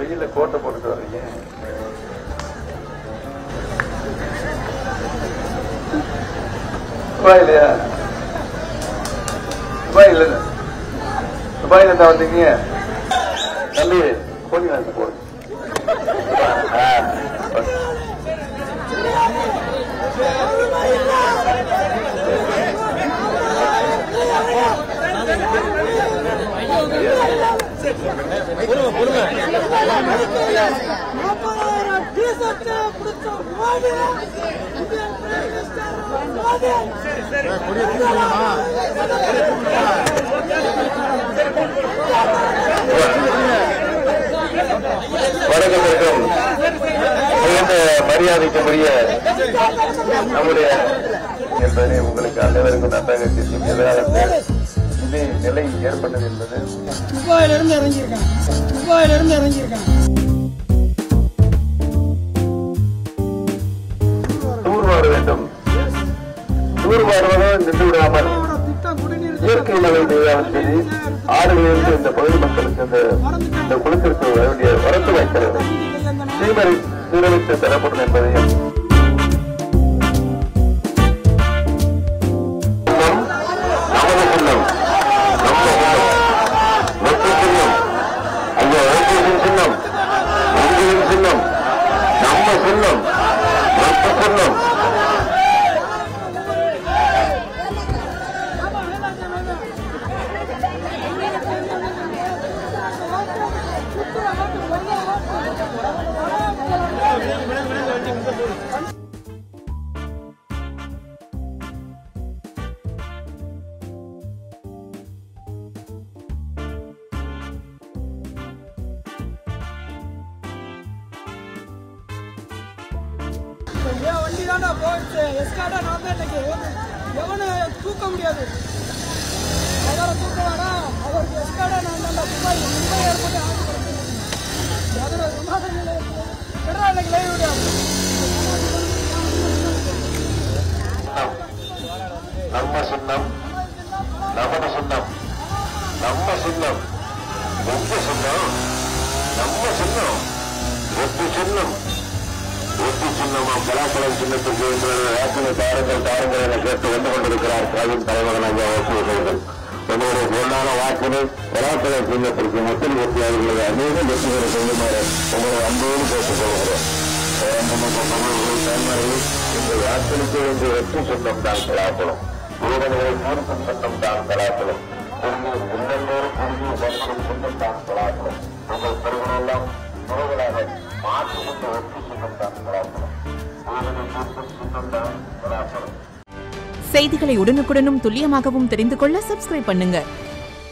வெயில்ல கோட்டை போட்டுட்டு வர்றீங்க துபாயிலையா துபாயில் துபாயில இருந்தா வந்தீங்க தம்பி கோழி வாங்கி போடு ஆ, நாற்பதாயிரம் டிஷர்ட் கொடுத்த Modi Indian prime minister Modi வணக்கத்திற்கும் மிகுந்த மரியாதைக்குரிய நம்முடைய என்பதை உங்களுக்கு அனைவருக்கும் நன்றாக தெரியும் எதிர்காலத்தில் இது நிலை ஏற்பட்டது என்பது துபாயில இருந்து இறங்கியிருக்கான் துபாயில இருந்து இறங்கியிருக்கான் தூர்வார வேண்டும் தூர்வாருவதோ நின்று விடாமல் திட்டம் குடிநீர் இயற்கை மழை பெய்தாலும் சரி ஆறுகளிலிருந்து இந்த பகுதி மக்களுக்கு இந்த இந்த குளத்திற்கு வர வேண்டிய வரத்து வைக்கிறது சீமரை சீரழித்து தரப்படும் என்பதையும் நமது சின்னம் நம்ம சின்னம் வெற்றி சின்னம் ஐயா ஓபிஎஸ்ஸின் சின்னம் உங்களின் சின்னம் நம்ம சின்னம் வெற்றி சின்னம் என் வண்டி தான்டா போயிடுச்சு எஸ்கார்டா நான் தான் இன்னைக்கு எவனு தூக்க முடியாது அவரை தூக்க வேணாம் அவருக்கு எஸ்கார்டா நான் தான்டா துபாய் மும்பை ஏற்பட்டு ஆசைப்படுறேன் மதுரை விமான நிலையத்தில் கடா இன்னைக்கு லைவ் விடாது நம்ம சின்னம் நமது சின்னம் நம்ம சின்னம் உங்க சின்னம் நம்ம சின்னம் ஒட்டு சின்னம் ஒட்டு சின்னமா பலாப்பழம் சின்னத்துக்கு என்று வாக்குகளை தாருங்கள் தாருங்கள் என கேட்டு வந்து கொண்டிருக்கிறார் பிரவீன் தலைவர்கள் ஐயா ஓட்டுநர்கள் உங்களுடைய பொருளான வாக்கினை பலாப்பழம் சின்னத்திற்கு மக்கள் ஓட்டுநர்களை அநேகம் வெற்றி பெற செய்யுமாறு உங்களை அன்போடு கேட்டுக் கொள்கிறேன் இந்த வாக்களிக்க வேண்டிய வெற்றி சொந்தம் தான் பலாப்பழம் ஊடகங்களை மூர்க்கும் சொந்தம் தான் பலாப்பழம் குறுகிய உள்ளல்லோரும் குறுகிய பற்படும் சொந்தம் தான் பலாப்பழம் உங்கள் பெருகளெல்லாம் முறைகளாக மாற்று கொண்ட வெற்றி சொந்தம் தான் பலாப்பழம் ஊடகங்களை மூர்க்கும் சொந்தம் தான் பலாப்பழம் செய்திகளை உடனுக்குடனும் துல்லியமாகவும் தெரிந்து கொள்ள சப்ஸ்கிரைப் பண்ணுங்க